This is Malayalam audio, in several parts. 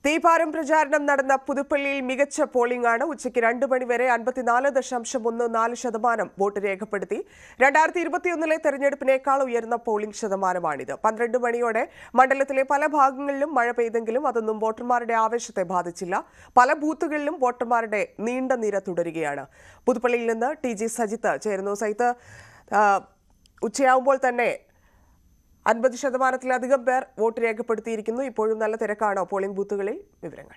തീപാരം പ്രചാരണം നടന്ന പുതുപ്പള്ളിയിൽ മികച്ച പോളിംഗ് ആണ് ഉച്ചയ്ക്ക് രണ്ട് മണിവരെ അൻപത്തിനാല് ദശാംശം ഒന്ന് നാല് ശതമാനം വോട്ട് രേഖപ്പെടുത്തി രണ്ടായിരത്തി ഇരുപത്തിയൊന്നിലെ തെരഞ്ഞെടുപ്പിനേക്കാൾ ഉയർന്ന പോളിംഗ് ശതമാനമാണിത് പന്ത്രണ്ട് മണിയോടെ മണ്ഡലത്തിലെ പല ഭാഗങ്ങളിലും മഴ പെയ്തെങ്കിലും അതൊന്നും വോട്ടർമാരുടെ ആവേശത്തെ ബാധിച്ചില്ല പല ബൂത്തുകളിലും വോട്ടർമാരുടെ നീണ്ട നിര തുടരുകയാണ് പുതുപ്പള്ളിയിൽ നിന്ന് ടി ജി സജിത്ത് ചേരുന്നു സജിത്ത് ആ, ഉച്ചയാവുമ്പോൾ തന്നെ അൻപത് ശതമാനത്തിലധികം പേർ വോട്ട് രേഖപ്പെടുത്തിയിരിക്കുന്നു ഇപ്പോഴും നല്ല തിരക്കാണോ പോളിംഗ് ബൂത്തുകളിൽ വിവരങ്ങൾ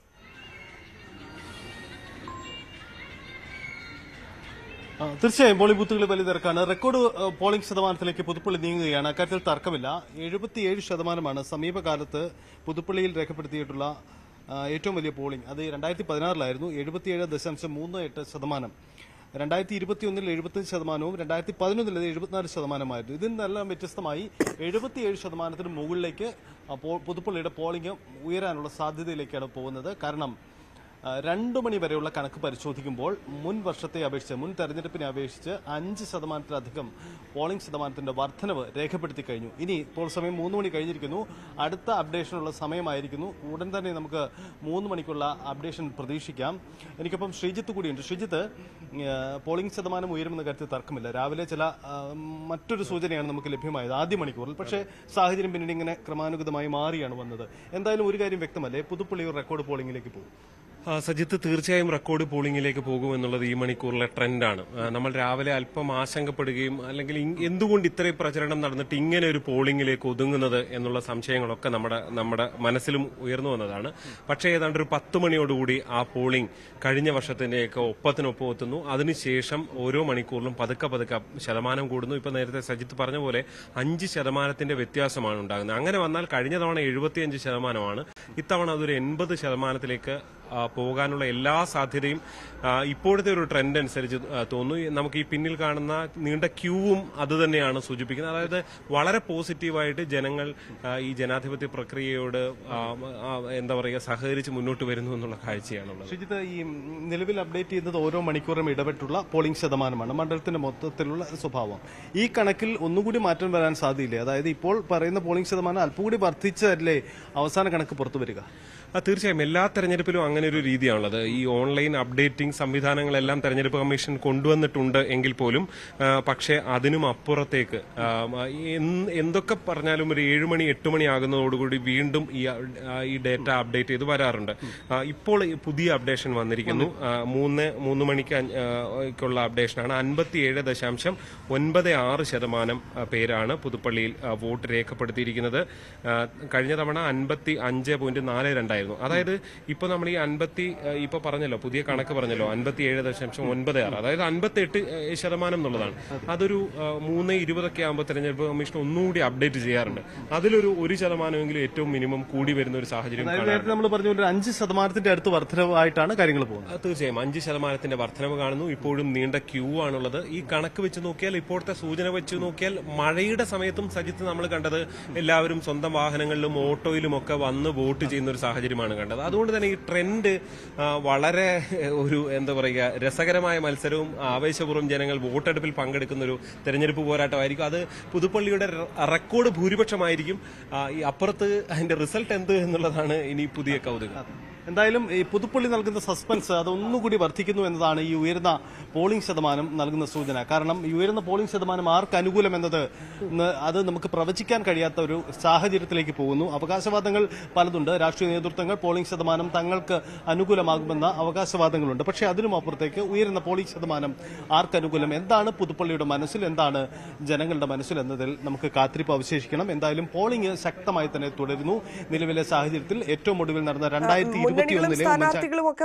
ആ, തീർച്ചയായും പോളിംഗ് ബൂത്തുകളിൽ വലിയ തിരക്കാണ് റെക്കോർഡ് ആ, പോളിംഗ് ശതമാനത്തിലേക്ക് പുതുപ്പള്ളി നീങ്ങുകയാണ് അക്കാര്യത്തിൽ തർക്കമില്ല എഴുപത്തിയേഴ് ശതമാനമാണ് സമീപകാലത്ത് പുതുപ്പള്ളിയിൽ രേഖപ്പെടുത്തിയിട്ടുള്ള ആ, ഏറ്റവും വലിയ പോളിംഗ് അത് രണ്ടായിരത്തി പതിനാറിലായിരുന്നു എഴുപത്തിയേഴ് ദശാംശം മൂന്ന് എട്ട് ശതമാനം രണ്ടായിരത്തി ഇരുപത്തിയൊന്നിൽ എഴുപത്തഞ്ച് ശതമാനവും രണ്ടായിരത്തി പതിനൊന്നിൽ ഇത് എഴുപത്തിനാല് ശതമാനമായിരുന്നു ഇതിൽ നിന്നെല്ലാം വ്യത്യസ്തമായി എഴുപത്തിയേഴ് ശതമാനത്തിന് മുകളിലേക്ക് ആ, പോ- പുതുപ്പള്ളിയുടെ പോളിംഗ് ഉയരാനുള്ള സാധ്യതയിലേക്കാണ് പോകുന്നത് കാരണം ആ, രണ്ടു മണി വരെയുള്ള കണക്ക് പരിശോധിക്കുമ്പോൾ മുൻ വർഷത്തെ അപേക്ഷിച്ച് മുൻ തെരഞ്ഞെടുപ്പിനെ അപേക്ഷിച്ച് അഞ്ച് ശതമാനത്തിലധികം പോളിംഗ് ശതമാനത്തിന്റെ വർധനവ് രേഖപ്പെടുത്തി കഴിഞ്ഞു ഇനി ഇപ്പോൾ സമയം മൂന്ന് മണി കഴിഞ്ഞിരിക്കുന്നു അടുത്ത അപ്ഡേഷനുള്ള സമയമായിരിക്കുന്നു ഉടൻ തന്നെ നമുക്ക് മൂന്ന് മണിക്കുള്ള അപ്ഡേഷൻ പ്രതീക്ഷിക്കാം എനിക്കൊപ്പം ശ്രീജിത്ത് കൂടിയുണ്ട് ശ്രീജിത്ത് ആ, പോളിംഗ് ശതമാനം ഉയരുമെന്ന കാര്യത്തിൽ തർക്കമില്ല രാവിലെ ചില ആ, മറ്റൊരു സൂചനയാണ് നമുക്ക് ലഭ്യമായത് ആദ്യ മണിക്കൂറിൽ പക്ഷേ സാഹചര്യം പിന്നീട് ഇങ്ങനെ ക്രമാനുഗതമായി മാറിയാണ് വന്നത് എന്തായാലും ഒരു കാര്യം വ്യക്തമല്ലേ പുതുപ്പള്ളി ഒരു റെക്കോർഡ് പോളിംഗിലേക്ക് പോകും ആ, സജിത്ത് തീർച്ചയായും റെക്കോർഡ് പോളിംഗിലേക്ക് പോകുമെന്നുള്ളത് ഈ മണിക്കൂറിലെ ട്രെൻഡാണ് ആ, നമ്മൾ രാവിലെ അല്പം ആശങ്കപ്പെടുകയും അല്ലെങ്കിൽ ഇ- എന്തുകൊണ്ട് ഇത്രയും പ്രചരണം നടന്നിട്ട് ഇങ്ങനെ ഒരു പോളിംഗിലേക്ക് ഒതുങ്ങുന്നത് എന്നുള്ള സംശയങ്ങളൊക്കെ നമ്മുടെ നമ്മുടെ മനസ്സിലും ഉയർന്നു വന്നതാണ് പക്ഷേ ഏതാണ്ട് ഒരു പത്ത് മണിയോടുകൂടി ആ പോളിംഗ് കഴിഞ്ഞ വർഷത്തിന്റെയൊക്കെ ഒപ്പത്തിനൊപ്പം എത്തുന്നു അതിനുശേഷം ഓരോ മണിക്കൂറിലും പതുക്കെ പതുക്കെ ശതമാനം കൂടുന്നു ഇപ്പൊ നേരത്തെ സജിത്ത് പറഞ്ഞ പോലെ അഞ്ച് ശതമാനത്തിന്റെ വ്യത്യാസമാണ് ഉണ്ടാകുന്നത് അങ്ങനെ വന്നാൽ കഴിഞ്ഞ തവണ എഴുപത്തിയഞ്ച് ശതമാനമാണ് ഇത്തവണ അതൊരു എൺപത് ശതമാനത്തിലേക്ക് ആ, പോകാനുള്ള എല്ലാ സാധ്യതയും ആ, ഇപ്പോഴത്തെ ഒരു ട്രെൻഡ് അനുസരിച്ച് ആ, തോന്നുന്നു ഈ നമുക്ക് ഈ പിന്നിൽ കാണുന്ന നീണ്ട ക്യൂവും അത് തന്നെയാണ് സൂചിപ്പിക്കുന്നത് അതായത് വളരെ പോസിറ്റീവായിട്ട് ജനങ്ങൾ ആ, ഈ ജനാധിപത്യ പ്രക്രിയയോട് ആ, ആ, എന്താ പറയുക സഹകരിച്ച് മുന്നോട്ട് വരുന്നു എന്നുള്ള കാഴ്ചയാണുള്ളത് ശ്രീജിത്ത് ഈ നിലവിൽ അപ്ഡേറ്റ് ചെയ്യുന്നത് ഓരോ മണിക്കൂറും ഇടപെട്ടുള്ള പോളിംഗ് ശതമാനമാണ് മണ്ഡലത്തിന്റെ മൊത്തത്തിലുള്ള സ്വഭാവം ഈ കണക്കിൽ ഒന്നുകൂടി മാറ്റം വരാൻ സാധ്യതയില്ലേ അതായത് ഇപ്പോൾ പറയുന്ന പോളിംഗ് ശതമാനം അല്പം കൂടി വർദ്ധിച്ചല്ലേ അവസാന കണക്ക് പുറത്തു വരിക ആ, തീർച്ചയായും എല്ലാ തെരഞ്ഞെടുപ്പിലും അങ്ങനെ ഒരു രീതിയാണുള്ളത് ഈ ഓൺലൈൻ അപ്ഡേറ്റിംഗ് സംവിധാനങ്ങളെല്ലാം തെരഞ്ഞെടുപ്പ് കമ്മീഷൻ കൊണ്ടുവന്നിട്ടുണ്ട് എങ്കിൽ പോലും ആ, പക്ഷേ അതിനും അപ്പുറത്തേക്ക് ആ, എന്ത് എന്തൊക്കെ പറഞ്ഞാലും ഒരു ഏഴ് മണി എട്ട് മണി ആകുന്നതോടുകൂടി വീണ്ടും ഈ ആ, ഈ ഡേറ്റ അപ്ഡേറ്റ് ചെയ്ത് വരാറുണ്ട് ആ, ഇപ്പോൾ ഈ പുതിയ അപ്ഡേഷൻ വന്നിരിക്കുന്നു ആ, മൂന്ന് മൂന്ന് മണിക്ക് അഞ്ച്, ആ, ക്കുള്ള അപ്ഡേഷനാണ് അൻപത്തിയേഴ് ദശാംശം ഒൻപത് ആറ് ശതമാനം ആ, പേരാണ് പുതുപ്പള്ളിയിൽ ആ, വോട്ട് രേഖപ്പെടുത്തിയിരിക്കുന്നത് ആ, കഴിഞ്ഞ തവണ അൻപത്തി അഞ്ച് പോയിന്റ് നാല് രണ്ടായിരുന്നു അതായത് ഇപ്പൊ നമ്മൾ ഈ അൻപത്തി ആ, ഇപ്പൊ പറഞ്ഞല്ലോ പുതിയ കണക്ക് പറഞ്ഞല്ലോ അൻപത്തി ഏഴ് ദശാംശം ഒൻപത് ആറ് അതായത് അൻപത്തി എട്ട് ശതമാനം എന്നുള്ളതാണ് അതൊരു ആ, മൂന്ന് ഇരുപതൊക്കെ ആകുമ്പോൾ തെരഞ്ഞെടുപ്പ് കമ്മീഷൻ ഒന്നുകൂടി അപ്ഡേറ്റ് ചെയ്യാറുണ്ട് അതിലൊരു ഒരു ശതമാനമെങ്കിലും ഏറ്റവും മിനിമം കൂടി വരുന്ന ഒരു സാഹചര്യം അതായത് കാണാറുണ്ട് നേരത്തെ നമ്മൾ പറഞ്ഞ പോലെ ഒരു അഞ്ച് ശതമാനത്തിന്റെ അടുത്ത് വർധനവായിട്ടാണ് കാര്യങ്ങൾ പോകുന്നത് ആ, തീർച്ചയായും അഞ്ച് ശതമാനത്തിന്റെ വർധനവ് കാണുന്നു ഇപ്പോഴും നീണ്ട ക്യൂ ആണുള്ളത് ഈ കണക്ക് വെച്ച് നോക്കിയാൽ ഇപ്പോഴത്തെ സൂചന വെച്ച് നോക്കിയാൽ മഴയുടെ സമയത്തും സജിത്ത് നമ്മൾ കണ്ടത് എല്ലാവരും സ്വന്തം വാഹനങ്ങളിലും ഓട്ടോയിലും ഒക്കെ വന്ന് വോട്ട് ചെയ്യുന്ന ഒരു സാഹചര്യമാണ് കണ്ടത് അതുകൊണ്ട് തന്നെ ഈ ട്രെൻഡ് ആ, വളരെ ഏഹ്, ഒരു എന്താ പറയുക രസകരമായ മത്സരവും ആവേശപൂർവ്വം ജനങ്ങൾ വോട്ടെടുപ്പിൽ പങ്കെടുക്കുന്ന ഒരു തെരഞ്ഞെടുപ്പ് പോരാട്ടമായിരിക്കും അത് പുതുപ്പള്ളിയുടെ റെ- റെക്കോർഡ് ഭൂരിപക്ഷമായിരിക്കും ആ, ഈ അപ്പുറത്ത് അതിന്റെ റിസൾട്ട് എന്ത് എന്നുള്ളതാണ് ഇനി പുതിയ കൗതുകം എന്തായാലും ഈ പുതുപ്പള്ളി നൽകുന്ന സസ്പെൻസ് അതൊന്നുകൂടി വർദ്ധിക്കുന്നു എന്നതാണ് ഈ ഉയർന്ന പോളിംഗ് ശതമാനം നൽകുന്ന സൂചന കാരണം ഈ ഉയർന്ന പോളിംഗ് ശതമാനം ആർക്ക് അനുകൂലം എന്നത് ന്ന് അത് നമുക്ക് പ്രവചിക്കാൻ കഴിയാത്ത ഒരു സാഹചര്യത്തിലേക്ക് പോകുന്നു അവകാശവാദങ്ങൾ പലതുണ്ട് രാഷ്ട്രീയ നേതൃത്വങ്ങൾ പോളിംഗ് ശതമാനം തങ്ങൾക്ക് അനുകൂലമാകുമെന്ന അവകാശവാദങ്ങളുണ്ട് പക്ഷേ അതിനും അപ്പുറത്തേക്ക് ഉയരുന്ന പോളിംഗ് ശതമാനം ആർക്ക് അനുകൂലം എന്താണ് പുതുപ്പള്ളിയുടെ മനസ്സിൽ എന്താണ് ജനങ്ങളുടെ മനസ്സിൽ എന്നതിൽ നമുക്ക് കാത്തിരിപ്പ് അവശേഷിക്കണം എന്തായാലും പോളിംഗ് ശക്തമായി തന്നെ തുടരുന്നു നിലവിലെ സാഹചര്യത്തിൽ ഏറ്റവും ഒടുവിൽ നടന്ന രണ്ടായിരത്തി മുന്നണികളും ഇരുപത്തിയൊന്നിലെ ഉമ്മൻചാണ്ടി സ്ഥാനാർത്ഥികളും ഒക്കെ